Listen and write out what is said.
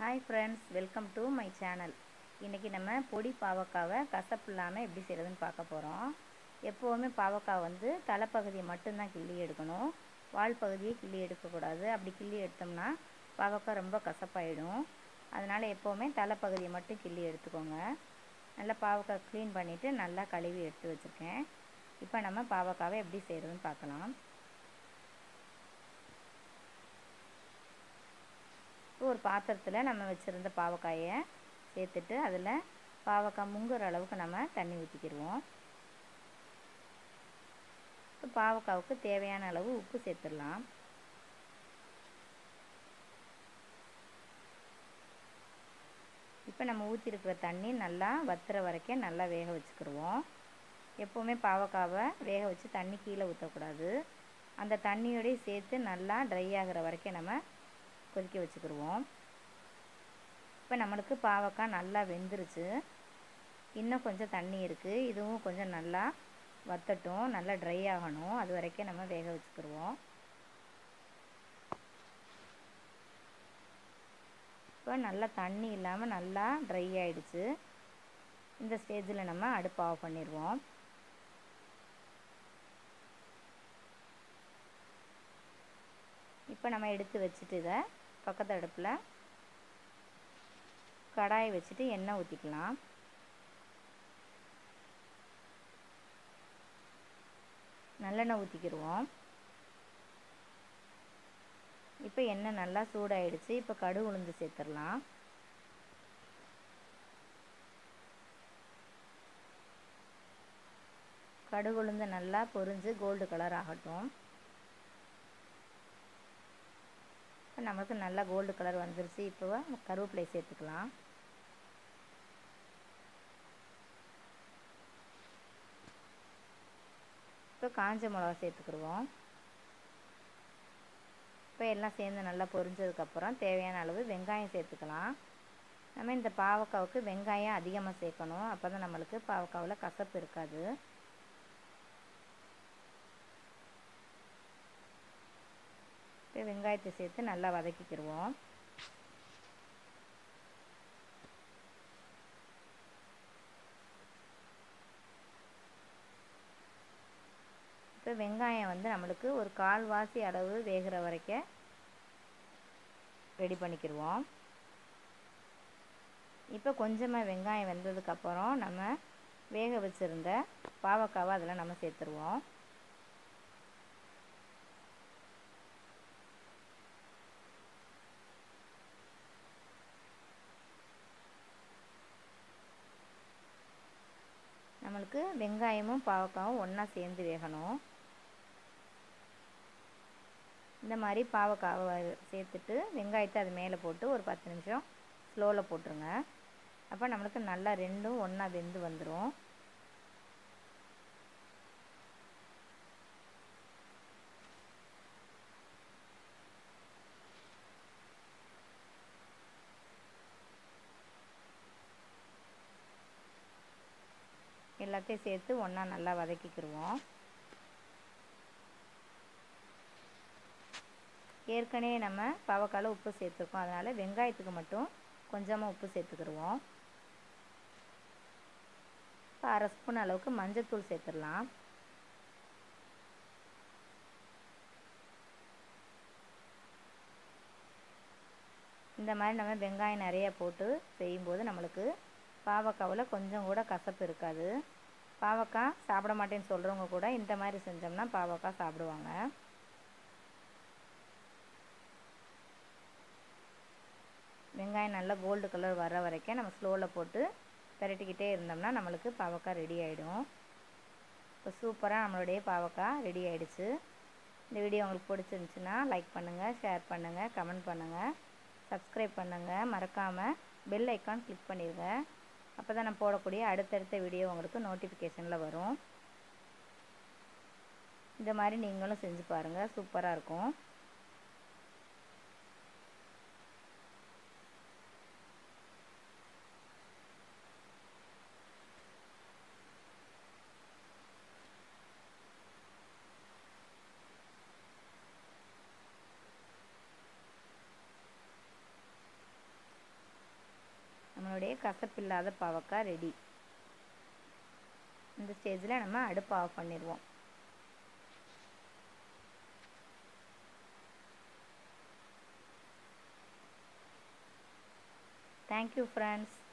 hi friends welcome to my channel இன்றைக்கி நம்ம பொடி பாவக்காவை கசப்பு இல்லாமல் எப்படி செய்கிறதுன்னு பார்க்க போகிறோம் எப்போவுமே பாவக்காய் வந்து தலைப்பகுதியை மட்டும்தான் கிள்ளி எடுக்கணும் வால் பகுதியை கிள்ளி எடுக்கக்கூடாது அப்படி கிள்ளி எடுத்தோம்னா பாவக்காய் ரொம்ப கசப்பாயிடும் அதனால் எப்போவுமே தலைப்பகுதியை மட்டும் கிள்ளி எடுத்துக்கோங்க நல்லா பாவக்காய் க்ளீன் பண்ணிவிட்டு நல்லா கழுவி எடுத்து வச்சுருக்கேன் இப்போ நம்ம பாவக்காவை எப்படி செய்கிறதுன்னு பார்க்கலாம் ஒரு பாத்திரத்தில் நம்ம வச்சுருந்த பாவக்காயை சேர்த்துட்டு அதில் பாவக்காய் முங்குற அளவுக்கு நம்ம தண்ணி ஊற்றிக்கிடுவோம் இப்போ பாவக்காவுக்கு தேவையான அளவு உப்பு சேர்த்துடலாம் இப்போ நம்ம ஊற்றிருக்கிற தண்ணி நல்லா வத்துற வரைக்கும் நல்லா வேக வச்சுக்கிடுவோம் எப்போவுமே பாவக்காவை வேக வச்சு தண்ணி கீழே ஊற்றக்கூடாது அந்த தண்ணியோடய சேர்த்து நல்லா ட்ரை ஆகிற வரைக்கும் நம்ம கொதிக்க வச்சுக்கிடுவோம் இப்போ நம்மளுக்கு பாவக்காய் நல்லா வெந்துருச்சு இன்னும் கொஞ்சம் தண்ணி இருக்குது இதுவும் கொஞ்சம் நல்லா வத்தட்டும் நல்லா ட்ரை ஆகணும் அது வரைக்கும் நம்ம வேக வச்சுக்கிடுவோம் இப்போ நல்லா தண்ணி இல்லாமல் நல்லா ட்ரை ஆகிடுச்சு இந்த ஸ்டேஜில் நம்ம அடுப்பு ஆஃப் பண்ணிடுவோம் இப்போ நம்ம எடுத்து வச்சுட்டு இதை பக்கத்து அடுப்பில் கடாயை வச்சுட்டு எண்ணெய் ஊற்றிக்கலாம் நல்லெண்ணெய் ஊற்றிக்கிடுவோம் இப்போ எண்ணெய் நல்லா சூடாயிடுச்சு இப்போ கடுகு உளுந்து சேர்த்துடலாம் கடுகு உளுந்து நல்லா பொரிஞ்சு கோல்டு கலர் ஆகட்டும் இப்போ நமக்கு நல்லா கோல்டு கலர் வந்துருச்சு இப்போ கருவேப்பிலை சேர்த்துக்கலாம் இப்போ காஞ்ச மிளகா சேர்த்துக்கிடுவோம் இப்போ எல்லாம் சேர்ந்து நல்லா பொரிஞ்சதுக்கப்புறம் தேவையான அளவு வெங்காயம் சேர்த்துக்கலாம் நம்ம இந்த பாவக்காவுக்கு வெங்காயம் அதிகமாக சேர்க்கணும் அப்போ தான் நம்மளுக்கு பாவக்காவில் கசப்பு இருக்காது இப்போ வெங்காயத்தை சேர்த்து நல்லா வதக்கிக்கிடுவோம் இப்போ வெங்காயம் வந்து நம்மளுக்கு ஒரு கால்வாசி அளவு வேகிற வரைக்கும் ரெடி பண்ணிக்கிடுவோம் இப்போ கொஞ்சமாக வெங்காயம் வெந்ததுக்கப்புறம் நம்ம வேக வச்சுருந்த பாவக்காவை அதில் நம்ம சேர்த்துருவோம் நம்மளுக்கு வெங்காயமும் பாவக்காவும் ஒன்றா சேர்ந்து வேகணும் இந்த மாதிரி பாவக்காவை சேர்த்துட்டு வெங்காயத்தை அது மேலே போட்டு ஒரு பத்து நிமிஷம் ஸ்லோவில் போட்டுருங்க அப்போ நம்மளுக்கு நல்லா ரெண்டும் ஒன்றா வெந்து வந்துடும் எல்லாத்தையும் சேர்த்து ஒன்றா நல்லா வதக்கிக்கிடுவோம் ஏற்கனவே நம்ம பாவக்காயில் உப்பு சேர்த்துருக்கோம் அதனால் வெங்காயத்துக்கு மட்டும் கொஞ்சமாக உப்பு சேர்த்துக்கிடுவோம் இப்போ அரை ஸ்பூன் அளவுக்கு மஞ்சத்தூள் சேர்த்துடலாம் இந்த மாதிரி நம்ம வெங்காயம் நிறைய போட்டு செய்யும்போது நம்மளுக்கு பாவக்காவில் கொஞ்சம் கூட கசப்பு இருக்காது பாவக்காய் சாப்பிட மாட்டேன்னு சொல்கிறவங்க கூட இந்த மாதிரி செஞ்சோம்னா பாவக்காய் சாப்பிடுவாங்க வெங்காயம் நல்லா கோல்டு கலர் வர வரைக்கும் நம்ம ஸ்லோவில் போட்டு பெரட்டிக்கிட்டே இருந்தோம்னா நம்மளுக்கு பாவக்காய் ரெடி ஆகிடும் இப்போ சூப்பராக நம்மளுடைய பாவக்காய் ரெடி ஆகிடுச்சு இந்த வீடியோ உங்களுக்கு பிடிச்சிருந்துச்சின்னா லைக் பண்ணுங்கள் ஷேர் பண்ணுங்கள் கமெண்ட் பண்ணுங்கள் சப்ஸ்கிரைப் பண்ணுங்கள் மறக்காமல் பெல் ஐக்கான் கிளிக் பண்ணிடுங்க அப்போ தான் நான் போடக்கூடிய அடுத்தடுத்த வீடியோ உங்களுக்கு நோட்டிஃபிகேஷனில் வரும் இந்த மாதிரி நீங்களும் செஞ்சு பாருங்கள் சூப்பராக இருக்கும் நம்மளுடைய கசப்பில்லாத பாவக்காய் ரெடி இந்த ஸ்டேஜில் நம்ம அடுப்பை ஆஃப் பண்ணிடுவோம் தேங்க்யூ ஃப்ரெண்ட்ஸ்